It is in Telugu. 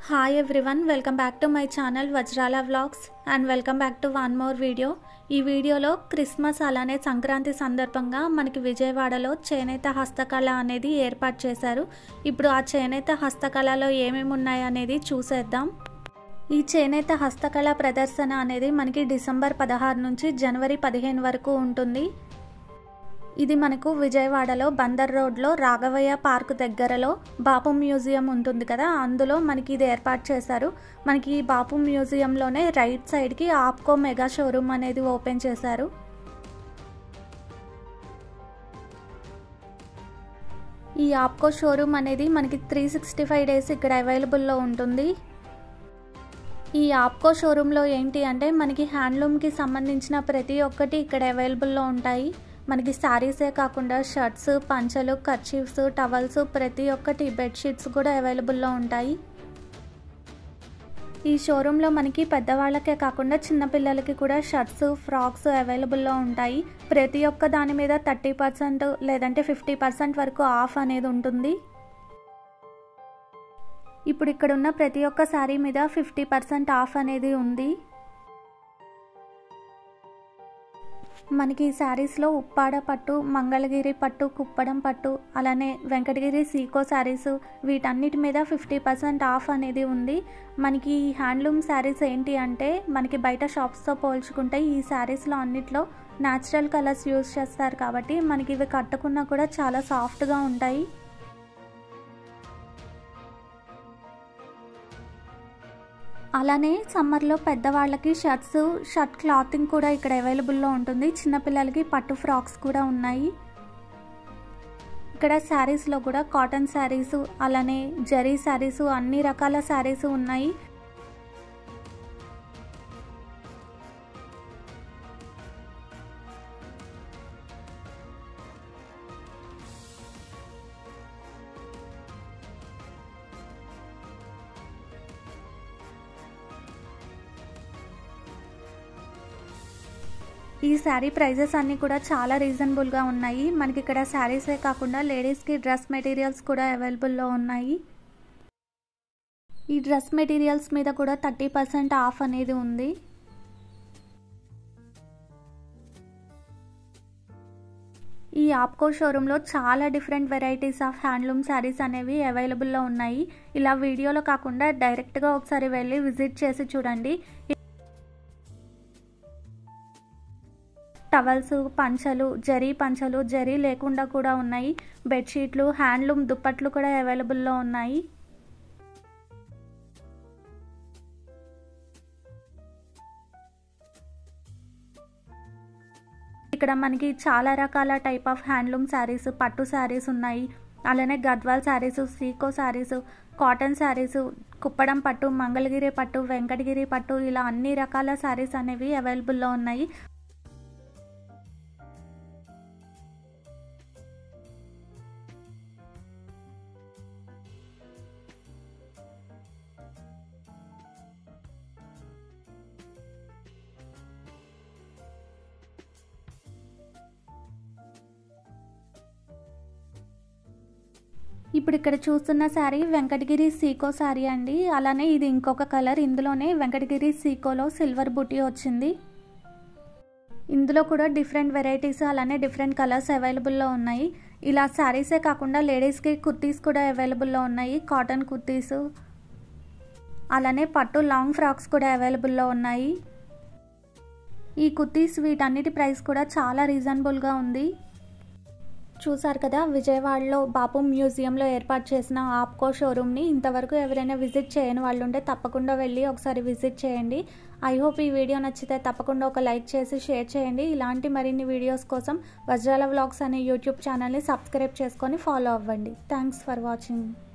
hi everyone welcome back to my channel Vajrala vlogs and welcome back to one more video ఈ వీడియోలో క్రిస్మస్ అలానే సంక్రాంతి సందర్భంగా మనకి విజయవాడలో చేనేత హస్తకళ అనేది ఏర్పాటు చేశారు ఇప్పుడు ఆ చేనేత హస్తకళలో ఏమేమి ఉన్నాయి అనేది చూసేద్దాం ఈ చేనేత హస్తకళ ప్రదర్శన అనేది మనకి డిసెంబర్ పదహారు నుంచి జనవరి పదిహేను వరకు ఉంటుంది ఇది మనకు విజయవాడలో బందర్ రోడ్లో రాఘవయ్య పార్క్ దగ్గరలో బాపు మ్యూజియం ఉంటుంది కదా అందులో మనకి ఇది ఏర్పాటు చేశారు మనకి ఈ బాపు మ్యూజియంలోనే రైట్ సైడ్కి ఆప్కో మెగా షోరూమ్ అనేది ఓపెన్ చేశారు ఈ ఆప్కో షోరూమ్ అనేది మనకి త్రీ సిక్స్టీ ఫైవ్ డేస్ ఇక్కడ అవైలబుల్లో ఉంటుంది ఈ ఆప్కో షోరూంలో ఏంటి అంటే మనకి హ్యాండ్లూమ్కి సంబంధించిన ప్రతి ఒక్కటి ఇక్కడ అవైలబుల్లో ఉంటాయి మనకి శారీసే కాకుండా షర్ట్స్ పంచలు కర్చీఫ్స్ టవల్స్ ప్రతి ఒక్కటి బెడ్షీట్స్ కూడా అవైలబుల్లో ఉంటాయి ఈ షోరూంలో మనకి పెద్దవాళ్ళకే కాకుండా చిన్నపిల్లలకి కూడా షర్ట్స్ ఫ్రాక్స్ అవైలబుల్లో ఉంటాయి ప్రతి ఒక్క దాని మీద థర్టీ పర్సెంట్ లేదంటే ఫిఫ్టీ పర్సెంట్ వరకు ఆఫ్ అనేది ఉంటుంది ఇప్పుడు ఇక్కడ ఉన్న ప్రతి ఒక్క శారీ మీద ఫిఫ్టీ పర్సెంట్ ఆఫ్ అనేది ఉంది మనకి ఈ శారీస్లో ఉప్పాడ పట్టు మంగళగిరి పట్టు కుప్పడం పట్టు అలానే వెంకటగిరి సీకో శారీస్ వీటన్నిటి మీద ఫిఫ్టీ పర్సెంట్ ఆఫ్ అనేది ఉంది మనకి ఈ హ్యాండ్లూమ్ శారీస్ ఏంటి అంటే మనకి బయట షాప్స్తో పోల్చుకుంటే ఈ శారీస్లో అన్నిట్లో న్యాచురల్ కలర్స్ యూజ్ చేస్తారు కాబట్టి మనకి ఇవి కట్టుకున్నా కూడా చాలా సాఫ్ట్గా ఉంటాయి అలానే సమ్మర్లో పెద్దవాళ్ళకి షర్ట్స్ షర్ట్ క్లాతింగ్ కూడా ఇక్కడ అవైలబుల్లో ఉంటుంది చిన్నపిల్లలకి పట్టు ఫ్రాక్స్ కూడా ఉన్నాయి ఇక్కడ శారీస్లో కూడా కాటన్ శారీస్ అలానే జరీ శారీస్ అన్ని రకాల శారీస్ ఉన్నాయి ఈ శారీ ప్రైజెస్ అన్నీ కూడా చాలా రీజనబుల్గా ఉన్నాయి మనకి ఇక్కడ శారీసే కాకుండా లేడీస్కి డ్రెస్ మెటీరియల్స్ కూడా అవైలబుల్లో ఉన్నాయి ఈ డ్రెస్ మెటీరియల్స్ మీద కూడా థర్టీ పర్సెంట్ ఆఫ్ అనేది ఉంది ఈ ఆప్కో షోరూంలో చాలా different varieties of handloom sarees అనేవి అవైలబుల్లో ఉన్నాయి ఇలా వీడియోలో కాకుండా డైరెక్ట్గా ఒకసారి వెళ్ళి విజిట్ చేసి చూడండి టవల్స్ పంచలు జరీ పంచలు జరీ లేకుండా కూడా ఉన్నాయి బెడ్షీట్లు హ్యాండ్లూమ్ దుప్పట్లు కూడా అవైలబుల్లో ఉన్నాయి ఇక్కడ మనకి చాలా రకాల టైప్ ఆఫ్ హ్యాండ్లూమ్ శారీస్ పట్టు శారీస్ ఉన్నాయి అలానే గద్వాల్ శారీస్ సీకో శారీస్ కాటన్ శారీస్ కుప్పడం పట్టు మంగళగిరి పట్టు వెంకటగిరి పట్టు ఇలా అన్ని రకాల శారీస్ అనేవి అవైలబుల్లో ఉన్నాయి ఇప్పుడు ఇక్కడ చూస్తున్న శారీ వెంకటగిరి సీకో శారీ అండి అలానే ఇది ఇంకొక కలర్ ఇందులోనే వెంకటగిరి సీకోలో సిల్వర్ బుటీ వచ్చింది ఇందులో కూడా డిఫరెంట్ వెరైటీస్ అలానే డిఫరెంట్ కలర్స్ అవైలబుల్లో ఉన్నాయి ఇలా శారీసే కాకుండా లేడీస్కి కుర్తీస్ కూడా అవైలబుల్లో ఉన్నాయి కాటన్ కుర్తీస్ అలానే పట్టు లాంగ్ ఫ్రాక్స్ కూడా అవైలబుల్లో ఉన్నాయి ఈ కుర్తీస్ వీటన్నిటి ప్రైస్ కూడా చాలా రీజనబుల్గా ఉంది చూసారు కదా విజయవాడలో బాపు మ్యూజియంలో ఏర్పాటు చేసిన ఆప్కో షోరూమ్ని ఇంతవరకు ఎవరైనా విజిట్ చేయని వాళ్ళు ఉంటే తప్పకుండా వెళ్ళి ఒకసారి విజిట్ చేయండి ఐ హోప్ ఈ వీడియో నచ్చితే తప్పకుండా ఒక లైక్ చేసి షేర్ చేయండి ఇలాంటి మరిన్ని వీడియోస్ కోసం వజ్రాల వ్లాగ్స్ అనే యూట్యూబ్ ఛానల్ని సబ్స్క్రైబ్ చేసుకొని ఫాలో అవ్వండి థ్యాంక్స్ ఫర్ వాచింగ్